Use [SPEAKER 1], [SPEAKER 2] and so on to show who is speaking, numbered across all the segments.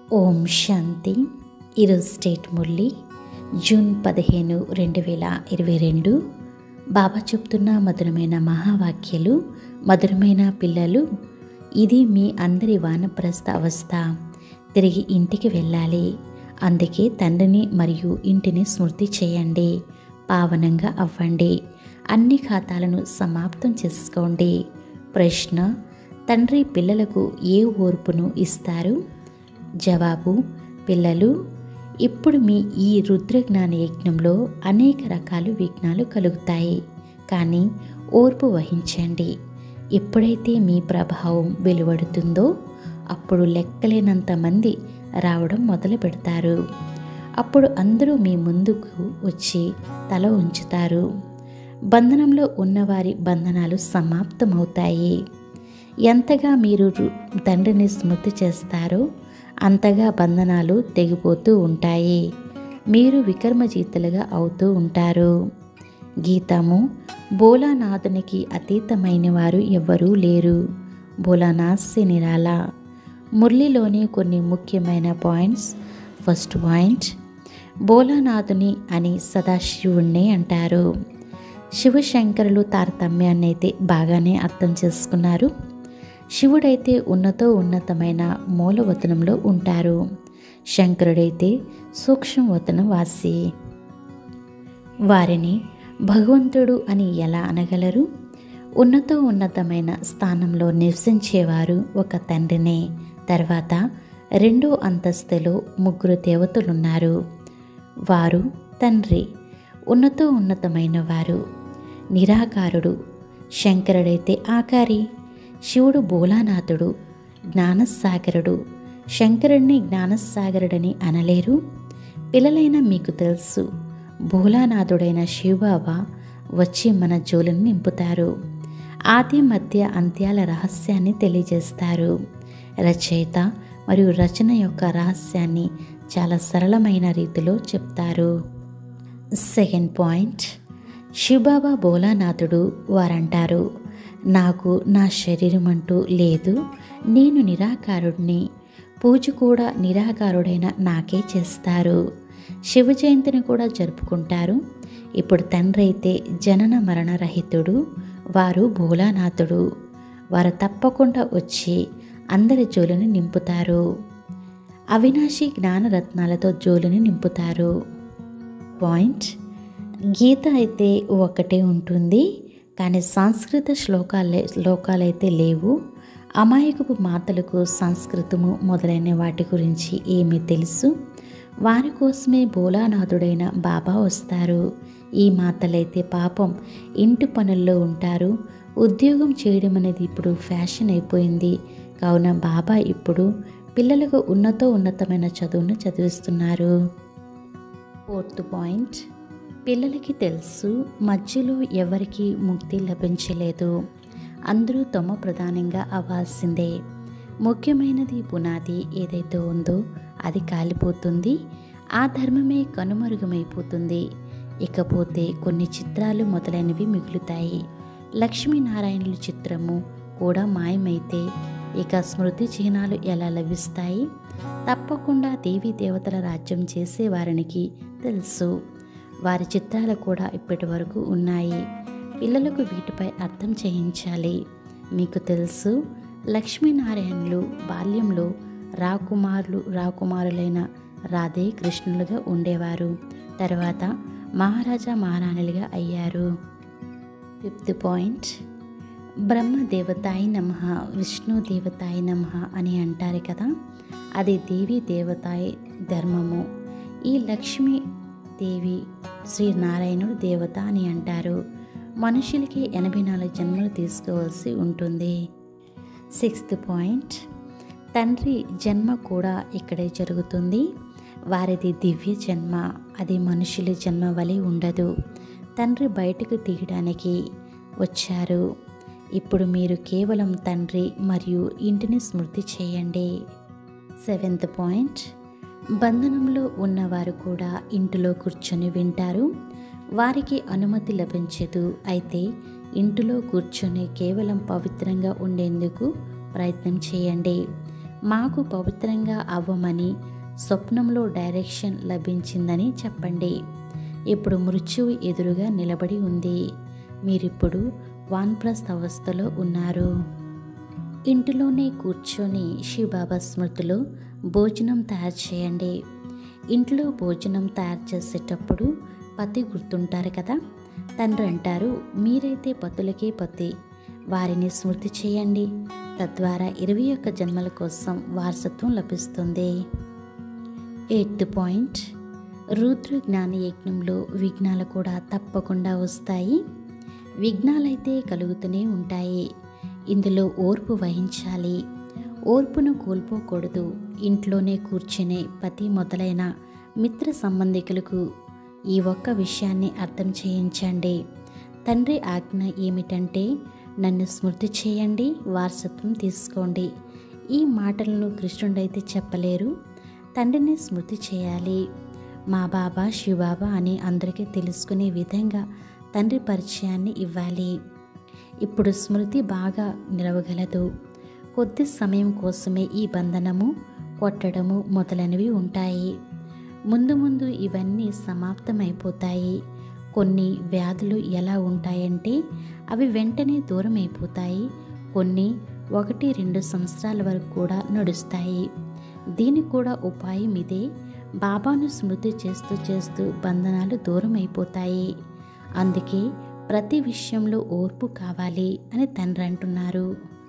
[SPEAKER 1] ఓం శాంతి ఈరోజు state Murali June పదిహేను రెండు వేల ఇరవై రెండు బాబా చెప్తున్న మధురమైన మహావాక్యాలు మధురమైన పిల్లలు ఇది మీ అందరి వానప్రస్థ అవస్థ తిరిగి ఇంటికి వెళ్ళాలి అందుకే తండ్రిని మరియు ఇంటిని స్మృతి చేయండి పావనంగా అవ్వండి అన్ని ఖాతాలను సమాప్తం చేసుకోండి ప్రశ్న తండ్రి పిల్లలకు ఏ ఓర్పును ఇస్తారు జవాబు పిల్లలు ఇప్పుడు మీ ఈ రుద్రజ్ఞాన యజ్ఞంలో అనేక రకాల విఘ్నాలు కలుగుతాయి కానీ ఓర్పు వహించండి ఎప్పుడైతే మీ ప్రభావం వెలువడుతుందో అప్పుడు లెక్కలేనంత మంది రావడం మొదలు పెడతారు అప్పుడు అందరూ మీ ముందుకు వచ్చి తల ఉంచుతారు బంధనంలో ఉన్నవారి బంధనాలు సమాప్తమవుతాయి ఎంతగా మీరు రు- తండ్రిని స్మృతి చేస్తారో అంతగా బంధనాలు తెగిపోతూ ఉంటాయి మీరు వికర్మజీతులుగా అవుతూ ఉంటారు గీతము బోలానాథునికి అతీతమైన వారు ఎవ్వరూ లేరు బోలానాస్య నిరాల మురళిలోని కొన్ని ముఖ్యమైన పాయింట్స్ ఫస్ట్ పాయింట్ బోలానాథుని అని సదాశివుణ్ణి అంటారు శివశంకరులు తారతమ్యాన్ని అయితే బాగానే అర్థం చేసుకున్నారు శివుడైతే ఉన్నతో ఉన్నతమైన మూలవతనంలో ఉంటారు శంకరుడైతే సూక్ష్మవతన వాసి వారిని భగవంతుడు అని ఎలా అనగలరు ఉన్నతో ఉన్నతమైన స్థానంలో నివసించేవారు ఒక తండ్రినే తర్వాత రెండో అంతస్తులో ముగ్గురు దేవతలున్నారు వారు తండ్రి ఉన్నతో ఉన్నతమైన వారు నిరాకారుడు శంకరుడైతే ఆకారి శివుడు బోలానాథుడు జ్ఞానసాగరుడు శంకరుడిని జ్ఞానసాగరుడని అనలేరు పిల్లలైన మీకు తెలుసు భోలానాథుడైన శివబాబా వచ్చి మన జోలను నింపుతారు ఆది మధ్య అంత్యాల రహస్యాన్ని తెలియజేస్తారు రచయిత మరియు రచన యొక్క రహస్యాన్ని చాలా సరళమైన రీతిలో చెప్తారు సెకండ్ పాయింట్ శివబాబా భోలానాథుడు వారంటారు నాకు నా శరీరం అంటూ లేదు నేను నిరాకారుడిని పూజ కూడా నిరాకారుడైన నాకే చేస్తారు శివ జయంతిని కూడా జరుపుకుంటారు ఇప్పుడు తండ్రి అయితే జనన మరణ రహితుడు వారు భోలానాథుడు వారు తప్పకుండా వచ్చి అందరి జోలుని నింపుతారు అవినాశి జ్ఞానరత్నాలతో జోలుని నింపుతారు పాయింట్ గీత అయితే ఒకటే ఉంటుంది కానీ సంస్కృత శ్లోకాలే శ్లోకాలైతే లేవు అమాయకపు మాతలకు సంస్కృతము మొదలైన వాటి గురించి ఏమీ తెలుసు వారి కోసమే బోలానాథుడైన బాబా వస్తారు ఈ మాతలైతే పాపం ఇంటి పనుల్లో ఉంటారు ఉద్యోగం చేయడం అనేది ఇప్పుడు ఫ్యాషన్ అయిపోయింది కావున బాబా ఇప్పుడు పిల్లలకు ఉన్నతో ఉన్నతమైన చదువును చదివిస్తున్నారు ఫోర్త్ పాయింట్ పిల్లలకి తెలుసు మధ్యలో ఎవరికి ముక్తి లభించలేదు అందరూ తమ ప్రధానంగా అవ్వాల్సిందే ముఖ్యమైనది పునాది ఏదైతే ఉందో అది కాలిపోతుంది ఆ ధర్మమే కనుమరుగమైపోతుంది ఇకపోతే కొన్ని చిత్రాలు మొదలైనవి మిగులుతాయి లక్ష్మీనారాయణుల చిత్రము కూడా మాయమైతే ఇక స్మృతి చిహ్నాలు ఎలా లభిస్తాయి తప్పకుండా దేవీ దేవతల రాజ్యం చేసే వారికి తెలుసు వారి చిత్రాలు కూడా ఇప్పటి వరకు ఉన్నాయి పిల్లలకు వీటిపై అర్థం చేయించాలి మీకు తెలుసు లక్ష్మీనారాయణులు బాల్యంలో రాకుమారులు రాకుమారులైన రాధే కృష్ణులుగా ఉండేవారు తర్వాత మహారాజా మహారాణులుగా అయ్యారు ఫిఫ్త్ పాయింట్ బ్రహ్మ దేవతాయి నమ విష్ణు దేవతాయి నమ అని అంటారు కదా అది దేవి దేవతాయి ధర్మము ఈ లక్ష్మీ దేవి శ్రీ నారాయణుడు దేవత అని అంటారు మనుషులకి ఎనభై నాలుగు జన్మలు తీసుకోవాల్సి ఉంటుంది సిక్స్త్ పాయింట్ తండ్రి జన్మ కూడా ఇక్కడే జరుగుతుంది వారిది దివ్య జన్మ అది మనుషుల జన్మ వలె ఉండదు తండ్రి బయటకు తీయడానికి వచ్చారు ఇప్పుడు మీరు కేవలం తండ్రి మరియు ఇంటిని స్మృతి చేయండి సెవెంత్ పాయింట్ బంధనంలో ఉన్నవారు కూడా ఇంటిలో కూర్చొని వింటారు వారికి అనుమతి లభించదు అయితే ఇంటిలో కూర్చొని కేవలం పవిత్రంగా ఉండేందుకు ప్రయత్నం చేయండి మాకు పవిత్రంగా అవ్వమని స్వప్నంలో డైరెక్షన్ లభించిందని చెప్పండి ఇప్పుడు మృత్యువు ఎదురుగా నిలబడి ఉంది మీరిప్పుడు వాన్ప్రస్థ అవస్థలో ఉన్నారు ఇంటిలోనే కూర్చొని శివబాబా స్మృతిలో భోజనం తయారు చేయండి ఇంట్లో భోజనం తయారు చేసేటప్పుడు పతి గుర్తుంటారు కదా తండ్రి అంటారు మీరైతే పతులకే పతి వారిని స్మృతి చేయండి తద్వారా ఇరవై ఒక్క జన్మల కోసం వారసత్వం లభిస్తుంది ఎయిత్ పాయింట్ రుద్ర జ్ఞాన యజ్ఞంలో విఘ్నాలు కూడా తప్పకుండా వస్తాయి విఘ్నాలైతే కలుగుతూనే ఉంటాయి ఇందులో ఓర్పు వహించాలి ఓర్పును కోల్పోకూడదు ఇంట్లోనే కూర్చునే పతి మొదలైన మిత్ర సంబంధికులకు ఈ ఒక్క విషయాన్ని అర్థం చేయించండి తండ్రి ఆజ్ఞ ఏమిటంటే నన్ను స్మృతి చేయండి వారసత్వం తీసుకోండి ఈ మాటలను కృష్ణుడైతే చెప్పలేరు తండ్రిని స్మృతి చేయాలి మా బాబా శివబాబా అని అందరికీ తెలుసుకునే విధంగా తండ్రి పరిచయాన్ని ఇవ్వాలి ఇప్పుడు స్మృతి బాగా నిలవగలదు కొద్ది సమయం కోసమే ఈ బంధనము కొట్టడము మొదలైనవి ఉంటాయి ముందు ముందు ఇవన్నీ సమాప్తమైపోతాయి కొన్ని వ్యాధులు ఎలా ఉంటాయంటే అవి వెంటనే దూరం అయిపోతాయి కొన్ని ఒకటి రెండు సంవత్సరాల వరకు కూడా నడుస్తాయి దీనికి కూడా ఉపాయం ఇదే బాబాను స్మృతి చేస్తూ చేస్తూ బంధనాలు దూరం అయిపోతాయి అందుకే ప్రతి విషయంలో ఓర్పు కావాలి అని తండ్రి అంటున్నారు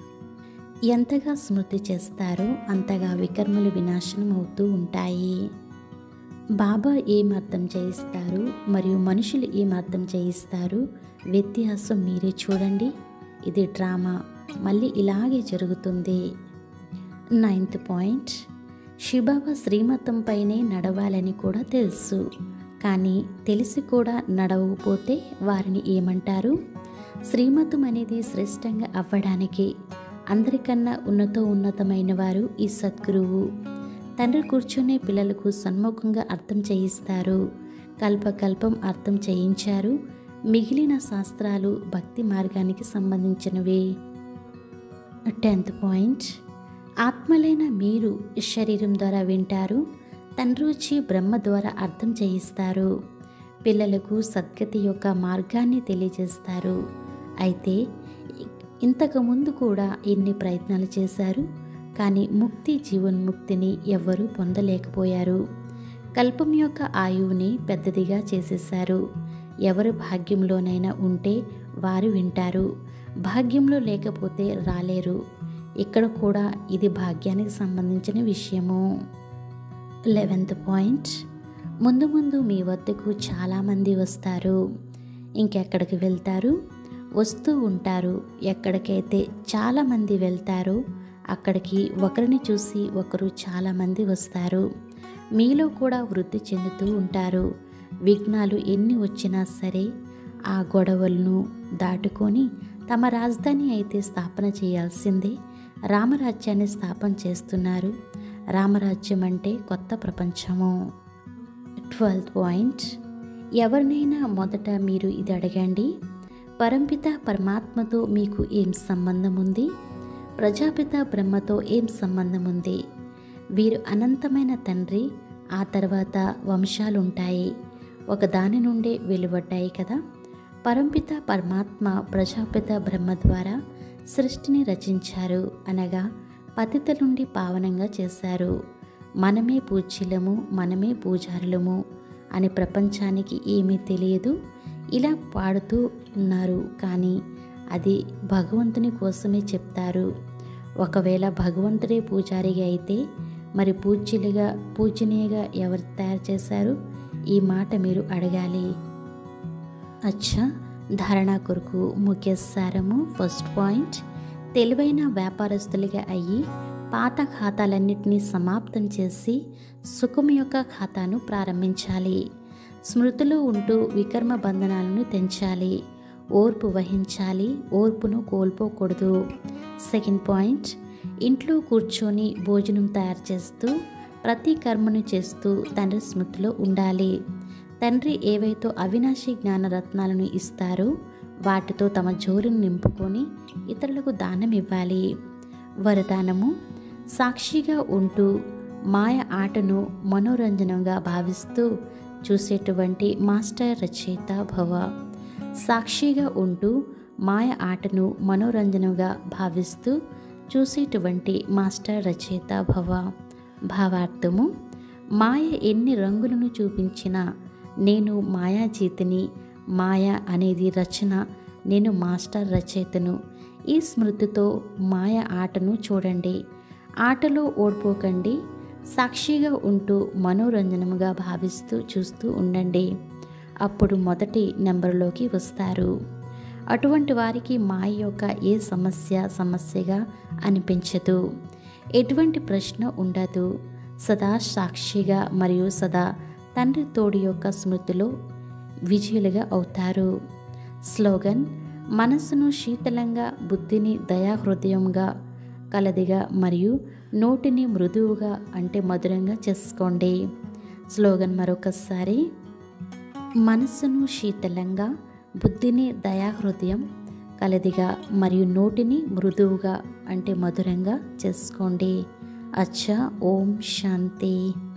[SPEAKER 1] ఎంతగా స్మృతి చేస్తారో అంతగా వికర్మలు వినాశనం అవుతూ ఉంటాయి బాబా ఏం అర్థం చేయిస్తారు మరియు మనుషులు ఏం అర్థం చేయిస్తారు వ్యత్యాసం మీరే చూడండి ఇది డ్రామా మళ్ళీ ఇలాగే జరుగుతుంది నైన్త్ పాయింట్ శివబాబా శ్రీమతంపైనే నడవాలని కూడా తెలుసు కానీ తెలిసి కూడా నడవకపోతే వారిని ఏమంటారు శ్రీమతం అనేది శ్రేష్టంగా అవ్వడానికి అందరికన్నా ఉన్నత ఉన్నతమైన వారు ఈ సద్గురువు తండ్రి కూర్చునే పిల్లలకు సన్ముఖంగా అర్థం చేయిస్తారు కల్పకల్పం అర్థం చేయించారు మిగిలిన శాస్త్రాలు భక్తి మార్గానికి సంబంధించినవి టెన్త్ పాయింట్ ఆత్మలైన మీరు శరీరం ద్వారా వింటారు తండ్రి వచ్చి బ్రహ్మ ద్వారా అర్థం చేయిస్తారు పిల్లలకు సద్గతి యొక్క మార్గాన్ని తెలియజేస్తారు అయితే ఇంతకుముందు కూడా ఎన్ని ప్రయత్నాలు చేశారు కానీ ముక్తి జీవన్ముక్తిని ఎవ్వరూ పొందలేకపోయారు కల్పం యొక్క ఆయువుని పెద్దదిగా చేసేశారు ఎవరు భాగ్యంలోనైనా ఉంటే వారు వింటారు భాగ్యంలో లేకపోతే రాలేరు ఇక్కడ కూడా ఇది భాగ్యానికి సంబంధించిన విషయము లెవెంత్ పాయింట్ ముందు ముందు మీ వద్దకు చాలామంది వస్తారు ఇంకెక్కడికి వెళ్తారు వస్తూ ఉంటారు ఎక్కడికైతే చాలామంది వెళ్తారో అక్కడికి ఒకరిని చూసి ఒకరు చాలామంది వస్తారు మీలో కూడా వృద్ధి చెందుతూ ఉంటారు విఘ్నాలు ఎన్ని వచ్చినా సరే ఆ గొడవలను దాటుకొని తమ రాజధాని అయితే స్థాపన చేయాల్సిందే రామరాజ్యాన్ని స్థాపన చేస్తున్నారు రామరాజ్యం అంటే కొత్త ప్రపంచము ట్వెల్త్ పాయింట్ ఎవరినైనా మొదట మీరు ఇది అడగండి పరంపిత పరమాత్మతో మీకు ఏం సంబంధం ఉంది ప్రజాపిత బ్రహ్మతో ఏం సంబంధం ఉంది వీరు అనంతమైన తండ్రి ఆ తర్వాత వంశాలుంటాయి ఒక దాని నుండే వెలువడ్డాయి కదా పరంపిత పరమాత్మ ప్రజాపిత బ్రహ్మ ద్వారా సృష్టిని రచించారు అనగా పతిత నుండి పావనంగా చేశారు మనమే పూజ్యులము మనమే పూజారులము అని ప్రపంచానికి ఏమీ తెలియదు ఇలా పాడుతూ ఉన్నారు కానీ అది భగవంతుని కోసమే చెప్తారు ఒకవేళ భగవంతుడే పూజారిగా అయితే మరి పూజ్యులుగా పూజనీయగా ఎవరు తయారు చేశారు ఈ మాట మీరు అడగాలి అచ్చా ధారణ కొరకు ముఖ్య సారము ఫస్ట్ పాయింట్ తెలివైన వ్యాపారస్తులుగా అయ్యి పాత ఖాతాలన్నింటినీ సమాప్తం చేసి సుఖం యొక్క ఖాతాను ప్రారంభించాలి స్మృతిలో ఉంటూ వికర్మ బంధనాలను తెంచాలి ఓర్పు వహించాలి ఓర్పును కోల్పోకూడదు సెకండ్ పాయింట్ ఇంట్లో కూర్చొని భోజనం తయారు చేస్తూ ప్రతి కర్మను చేస్తూ తండ్రి స్మృతిలో ఉండాలి తండ్రి ఏవైతే అవినాశి జ్ఞానరత్నాలను ఇస్తారో వాటితో తమ జోలిని నింపుకొని ఇతరులకు దానం ఇవ్వాలి వరదానము సాక్షిగా ఉంటూ మాయ ఆటను మనోరంజనంగా భావిస్తూ చూసేటువంటి మాస్టర్ రచయిత భవ సాక్షిగా ఉంటూ మాయ ఆటను మనోరంజనంగా భావిస్తూ చూసేటువంటి మాస్టర్ రచయిత భవ భావార్థము మాయ ఎన్ని రంగులను చూపించినా నేను మాయాజీతిని మాయ అనేది రచన నేను మాస్టర్ రచయితను ఈ స్మృతితో మాయ ఆటను చూడండి ఆటలో ఓడిపోకండి సాక్షిగా ఉంటూ మనోరంజనముగా భావిస్తూ చూస్తూ ఉండండి అప్పుడు మొదటి నెంబర్లోకి వస్తారు అటువంటి వారికి మాయ యొక్క ఏ సమస్య సమస్యగా అనిపించదు ఎటువంటి ప్రశ్న ఉండదు సదా సాక్షిగా మరియు సదా తండ్రి తోడి యొక్క స్మృతిలో విజయులుగా అవుతారు స్లోగన్ మనస్సును శీతలంగా బుద్ధిని దయాహృదయంగా కలదిగా మరియు నోటిని మృదువుగా అంటే మధురంగా చేసుకోండి స్లోగన్ మరొకసారి మనస్సును శీతలంగా బుద్ధిని దయాహృదయం కలదిగా మరియు నోటిని మృదువుగా అంటే మధురంగా చేసుకోండి అచ్చా ఓం శాంతి